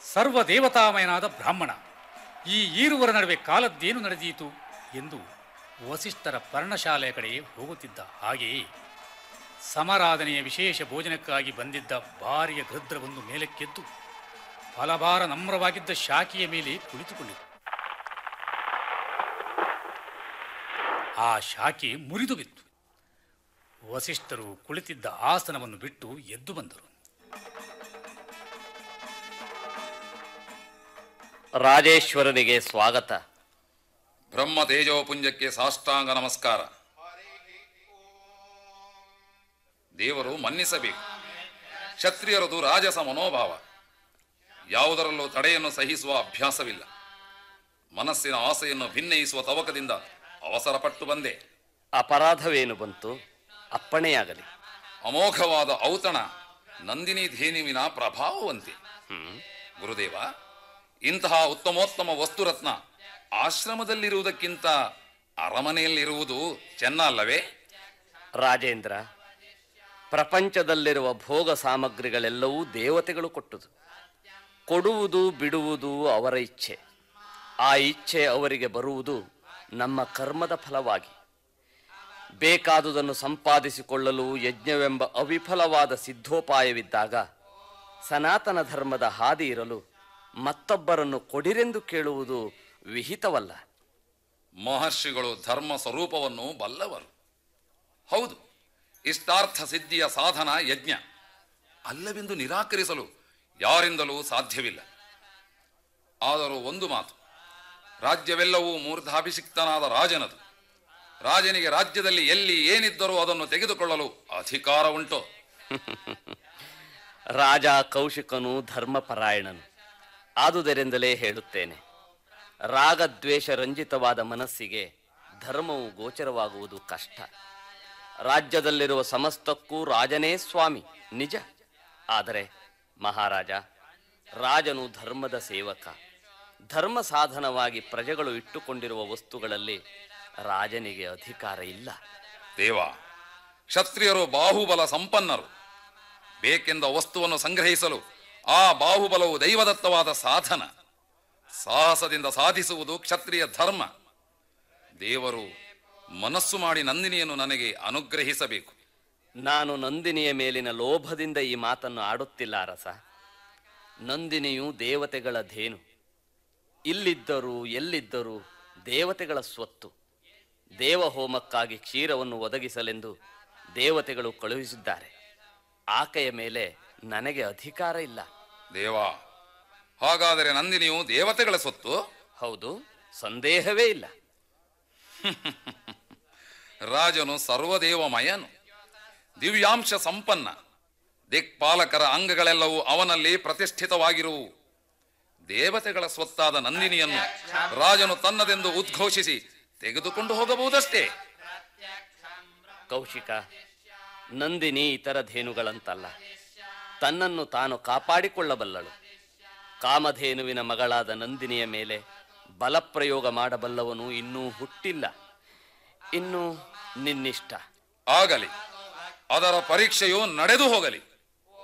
ಸರ್ವ ದೇವತಾಮಯನಾದ ಬ್ರಾಹ್ಮಣ ಈ ಈರುವರ ನಡುವೆ ಕಾಲದ್ದೇನು ನಡೆದೀತು ಎಂದು ವಸಿಷ್ಠರ ಪರ್ಣಶಾಲೆಯ ಕಡೆ ಹೋಗುತ್ತಿದ್ದ ಹಾಗೆಯೇ ಸಮರಾಧನೆಯ ವಿಶೇಷ ಭೋಜನಕ್ಕಾಗಿ ಬಂದಿದ್ದ ಭಾರಿಯ ಗೃದ್ರವೊಂದು ಮೇಲಕ್ಕೆದ್ದು ಫಲಭಾರ ನಮ್ರವಾಗಿದ್ದ ಶಾಖೆಯ ಮೇಲೆ ಕುಳಿತುಕೊಂಡಿತು ಆ ಶಾಖೆ ಮುರಿದು ಬಿತ್ತು ವಸಿಷ್ಠರು ಕುಳಿತಿದ್ದ ಆಸನವನ್ನು ಬಿಟ್ಟು ಎದ್ದು ಬಂದರು ರಾಜೇಶ್ವರನಿಗೆ ಸ್ವಾಗತ ಬ್ರಹ್ಮ ತೇಜೋಪುಂಜಕ್ಕೆ ಸಾಷ್ಟಾಂಗ ನಮಸ್ಕಾರ ದೇವರು ಮನ್ನಿಸಬೇಕು ಕ್ಷತ್ರಿಯರದು ರಾಜಸ ಮನೋಭಾವ ಯಾವುದರಲ್ಲೂ ತಡೆಯನ್ನು ಸಹಿಸುವ ಅಭ್ಯಾಸವಿಲ್ಲ ಮನಸ್ಸಿನ ಆಸೆಯನ್ನು ಭಿನ್ನಯಿಸುವ ತವಕದಿಂದ ಅವಸರಪಟ್ಟು ಬಂದೆ ಅಪರಾಧವೇನು ಬಂತು ಅಪ್ಪಣೆಯಾಗಲಿ ಅಮೋಘವಾದ ಔತಣ ನಂದಿನಿ ಧೇನುವಿನ ಪ್ರಭಾವವಂತೆ ಗುರುದೇವ ಇಂತಹ ಉತ್ತಮೋತ್ತಮ ವಸ್ತುರತ್ನ ಆಶ್ರಮದಲ್ಲಿರುವುದಕ್ಕಿಂತ ಅರಮನೆಯಲ್ಲಿರುವುದು ಚೆನ್ನ ಅಲ್ಲವೇ ರಾಜೇಂದ್ರ ಪ್ರಪಂಚದಲ್ಲಿರುವ ಭೋಗ ಸಾಮಗ್ರಿಗಳೆಲ್ಲವೂ ದೇವತೆಗಳು ಕೊಟ್ಟುದು ಕೊಡುವುದು ಬಿಡುವುದು ಅವರ ಇಚ್ಛೆ ಆ ಇಚ್ಛೆ ಅವರಿಗೆ ಬರುವುದು ನಮ್ಮ ಕರ್ಮದ ಫಲವಾಗಿ ಬೇಕಾದುದನ್ನು ಸಂಪಾದಿಸಿಕೊಳ್ಳಲು ಯಜ್ಞವೆಂಬ ಅವಿಫಲವಾದ ಸಿದ್ಧೋಪಾಯವಿದ್ದಾಗ ಸನಾತನ ಧರ್ಮದ ಹಾದಿ ಇರಲು ಮತ್ತೊಬ್ಬರನ್ನು ಕೊಡಿರೆಂದು ಕೇಳುವುದು ವಿಹಿತವಲ್ಲ ಮಹರ್ಷಿಗಳು ಧರ್ಮ ಸ್ವರೂಪವನ್ನು ಬಲ್ಲವರು ಹೌದು ಇಷ್ಟಾರ್ಥ ಸಿದ್ಧಿಯ ಸಾಧನ ಯಜ್ಞ ಅಲ್ಲವೆಂದು ನಿರಾಕರಿಸಲು ಯಾರಿಂದಲೂ ಸಾಧ್ಯವಿಲ್ಲ ಆದರೂ ಒಂದು ಮಾತು ರಾಜ್ಯವೆಲ್ಲವೂ ಮೂರ್ಧಾಭಿಷಿಕ್ತನಾದ ರಾಜನದು ರಾಜನಿಗೆ ರಾಜ್ಯದಲ್ಲಿ ಎಲ್ಲಿ ಏನಿದ್ದರೂ ಅದನ್ನು ತೆಗೆದುಕೊಳ್ಳಲು ಅಧಿಕಾರ ಉಂಟು ರಾಜ ಕೌಶಿಕನು ಧರ್ಮಪರಾಯಣನು ಆದುದರಿಂದಲೇ ಹೇಳುತ್ತೇನೆ ರಾಗದ್ವೇಷ ರಂಜಿತವಾದ ಮನಸ್ಸಿಗೆ ಧರ್ಮವು ಗೋಚರವಾಗುವುದು ಕಷ್ಟ ರಾಜ್ಯದಲ್ಲಿರುವ ಸಮಸ್ತಕ್ಕೂ ರಾಜನೇ ಸ್ವಾಮಿ ನಿಜ ಆದರೆ ಮಹಾರಾಜ ರಾಜನು ಧರ್ಮದ ಸೇವಕ ಧರ್ಮ ಸಾಧನವಾಗಿ ಪ್ರಜೆಗಳು ಇಟ್ಟುಕೊಂಡಿರುವ ವಸ್ತುಗಳಲ್ಲಿ ರಾಜನಿಗೆ ಅಧಿಕಾರ ಇಲ್ಲ ದೇವ ಕ್ಷತ್ರಿಯರು ಬಾಹುಬಲ ಸಂಪನ್ನರು ಬೇಕೆಂದ ವಸ್ತುವನ್ನು ಸಂಗ್ರಹಿಸಲು ಆ ಬಾಹುಬಲವು ದೈವದತ್ತವಾದ ಸಾಧನ ಸಾಹಸದಿಂದ ಸಾಧಿಸುವುದು ಕ್ಷತ್ರಿಯ ಧರ್ಮ ದೇವರು ಮನಸ್ಸು ಮಾಡಿ ನಂದಿನಿಯನ್ನು ನನಗೆ ಅನುಗ್ರಹಿಸಬೇಕು ನಾನು ನಂದಿನಿಯ ಮೇಲಿನ ಲೋಭದಿಂದ ಈ ಮಾತನ್ನು ಆಡುತ್ತಿಲ್ಲ ಅರಸ ನಂದಿನಿಯು ದೇವತೆಗಳ ಧೇನು ಇಲ್ಲಿದ್ದರೂ ಎಲ್ಲಿದ್ದರೂ ದೇವತೆಗಳ ಸ್ವತ್ತು ದೇವಹೋಮಕ್ಕಾಗಿ ಕ್ಷೀರವನ್ನು ಒದಗಿಸಲೆಂದು ದೇವತೆಗಳು ಕಳುಹಿಸಿದ್ದಾರೆ ಆಕೆಯ ಮೇಲೆ ನನಗೆ ಅಧಿಕಾರ ಇಲ್ಲ ದೇವ ಹಾಗಾದರೆ ನಂದಿನಿಯು ದೇವತೆಗಳ ಸೊತ್ತು ಹೌದು ಸಂದೇಹವೇ ಇಲ್ಲ ರಾಜನು ಸರ್ವದೇವಮಯನು ದಿವ್ಯಾಂಶ ಸಂಪನ್ನ ದಿಕ್ಪಾಲಕರ ಅಂಗಗಳೆಲ್ಲವೂ ಅವನಲ್ಲಿ ಪ್ರತಿಷ್ಠಿತವಾಗಿರುವು ದೇವತೆಗಳ ಸ್ವತ್ತಾದ ನಂದಿನಿಯನ್ನು ರಾಜನು ತನ್ನದೆಂದು ಉದ್ಘೋಷಿಸಿ ತೆಗೆದುಕೊಂಡು ಹೋಗಬಹುದಷ್ಟೇ ಕೌಶಿಕ ನಂದಿನಿ ಇತರ ಧೇನುಗಳಂತಲ್ಲ ತನ್ನನ್ನು ತಾನು ಕಾಪಾಡಿಕೊಳ್ಳಬಲ್ಲಳು ಕಾಮಧೇನುವಿನ ಮಗಳಾದ ನಂದಿನಿಯ ಮೇಲೆ ಬಲಪ್ರಯೋಗ ಮಾಡಬಲ್ಲವನು ಇನ್ನೂ ಹುಟ್ಟಿಲ್ಲ ಇನ್ನು ನಿನ್ನಿಷ್ಟ ಆಗಲಿ ಅದರ ಪರೀಕ್ಷೆಯು ನಡೆದು ಹೋಗಲಿ